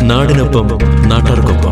നാടിനൊപ്പം നാട്ടാർക്കൊപ്പം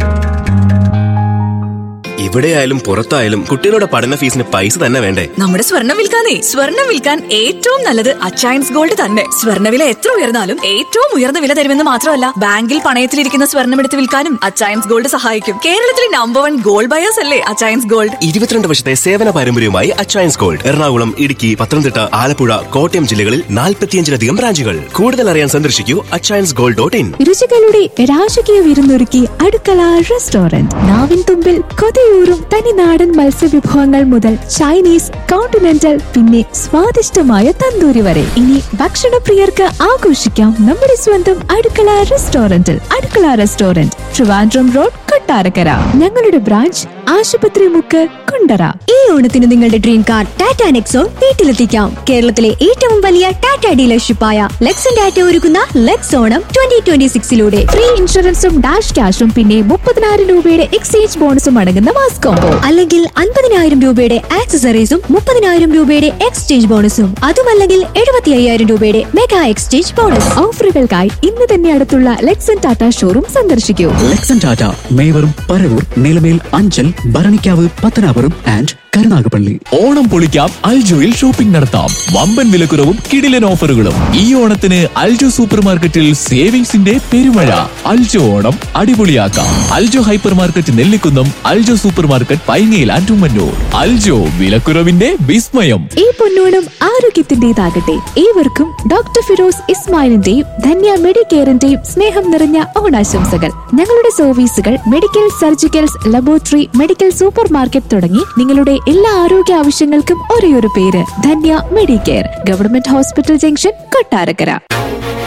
ഇവിടെയായാലും പുറത്തായാലും കുട്ടികളുടെ പഠന ഫീസിന് പൈസ തന്നെ വേണ്ടേ നമ്മുടെ സ്വർണം വിൽക്കാനേ സ്വർണം വിൽക്കാൻ ഏറ്റവും നല്ലത് അച്ചയൻസ് ഗോൾഡ് തന്നെ സ്വർണ്ണവില എത്ര ഉയർന്നാലും ഏറ്റവും ഉയർന്ന വില തരുമെന്ന് മാത്രമല്ല ബാങ്കിൽ പണയത്തിലിരിക്കുന്ന സ്വർണം എടുത്ത് വിൽക്കാനും അച്ചയൻസ് ഗോൾഡ് സഹായിക്കും കേരളത്തിലെ നമ്പർ വൺ ഗോൾഡ് ബയേഴ്സ് അല്ലേ അച്ചയൻസ് ഗോൾഡ് ഇരുപത്തിരണ്ട് വർഷത്തെ സേവന പാരമ്പര്യവുമായി അച്ചയൻസ് ഗോൾഡ് എറണാകുളം ഇടുക്കി പത്തനംതിട്ട ആലപ്പുഴ കോട്ടയം ജില്ലകളിൽ നാൽപ്പത്തിയഞ്ചിലധികം ബ്രാഞ്ചുകൾ കൂടുതൽ അറിയാൻ സന്ദർശിക്കൂ അച്ചയൻസ് ഗോൾഡ് ഡോട്ട് ഇൻ രുചികളുടെ രാജകീയ വിരുന്നൊരുക്കി അടുക്കള റെസ്റ്റോറന്റ് നാവിൻ തുമ്പിൽ കൊതിയൂറും തനിനാടൻ മത്സ്യവിഭവങ്ങൾ മുതൽ ചൈനീസ് കോണ്ടിനെന്റൽ പിന്നെ സ്വാദിഷ്ടമായ തന്തൂരി വരെ ഇനി ഭക്ഷണപ്രിയർക്ക് ആഘോഷിക്കാം നമ്മുടെ സ്വന്തം അടുക്കള റെസ്റ്റോറന്റിൽ അടുക്കള റെസ്റ്റോറന്റ് ട്രിവാൻഡ്രം റോഡ് കൊട്ടാരക്കര ഞങ്ങളുടെ ബ്രാഞ്ച് ആശുപത്രി മുക്ക് കുണ്ടറ ഈ ഓണത്തിന് നിങ്ങളുടെ ഡ്രീം കാർ ടാറ്റ നെക്സോൺ വീട്ടിലെത്തിക്കാം കേരളത്തിലെ ഏറ്റവും വലിയ ടാറ്റ ഡീലർഷിപ്പായ ലെക്സൺ ടാറ്റ ഒരുക്കുന്ന ലെക്സ് ഓണം ട്വന്റി ട്വന്റി സിക്സിലൂടെ ഫ്രീ ഇൻഷുറൻസും ഡാഷ് ക്യാഷും പിന്നെ മുപ്പതിനായിരം രൂപയുടെ എക്സ്ചേഞ്ച് ബോണസും അടങ്ങുന്ന മാസ് കോംബോ അല്ലെങ്കിൽ അൻപതിനായിരം രൂപയുടെ ആക്സസറീസും മുപ്പതിനായിരം രൂപയുടെ എക്സ്ചേഞ്ച് ബോണസും അതുമല്ലെങ്കിൽ എഴുപത്തി അയ്യായിരം രൂപയുടെ മെഗാ എക്സ്ചേഞ്ച് ബോണസ് ഓഫറുകൾക്കായി ഇന്ന് തന്നെ അടുത്തുള്ള ലെക്സൺ ടാറ്റ ഷോറൂം സന്ദർശിക്കൂ ലക്സൺ ടാറ്റ മേവറും പരവൂർ നിലമേൽ അഞ്ചൽ ഭരണിക്കാവ് പത്തനാപുരം ആൻഡ് കരുനാഗപ്പള്ളി ഓണം പൊളിക്കാം അൽജോയിൽ ഷോപ്പിംഗ് നടത്താം വമ്പൻ വിലക്കുറവും കിടിലൻ ഓഫറുകളും ഈ ഓണത്തിന് അൽജോ സൂപ്പർ മാർക്കറ്റിൽ സേവിങ്സിന്റെ പെരുമഴ അൽജോ ഓണം അടിപൊളിയാക്കാം Aljo hyper market Nellikunnam Aljo super market പൈങ്ങയിൽ ആൻഡുമന്നൂർ അൽജോ വിലക്കുറവിന്റെ വിസ്മയം ഈ പൊന്നോണം ആരോഗ്യത്തിന്റേതാകട്ടെ ഏവർക്കും ഡോക്ടർ ഫിറോസ് ഇസ്മായിലിന്റെയും ധന്യ മെഡിക്കെയറിന്റെയും സ്നേഹം നിറഞ്ഞ ഓണാശംസകൾ ഞങ്ങളുടെ സർവീസുകൾ medical surgicals laboratory medical super market തുടങ്ങി നിങ്ങളുടെ എല്ലാ ആരോഗ്യ ആവശ്യങ്ങൾക്കും ഒരേയൊരു പേര് Dhanya Medicare government hospital junction Kottarakkara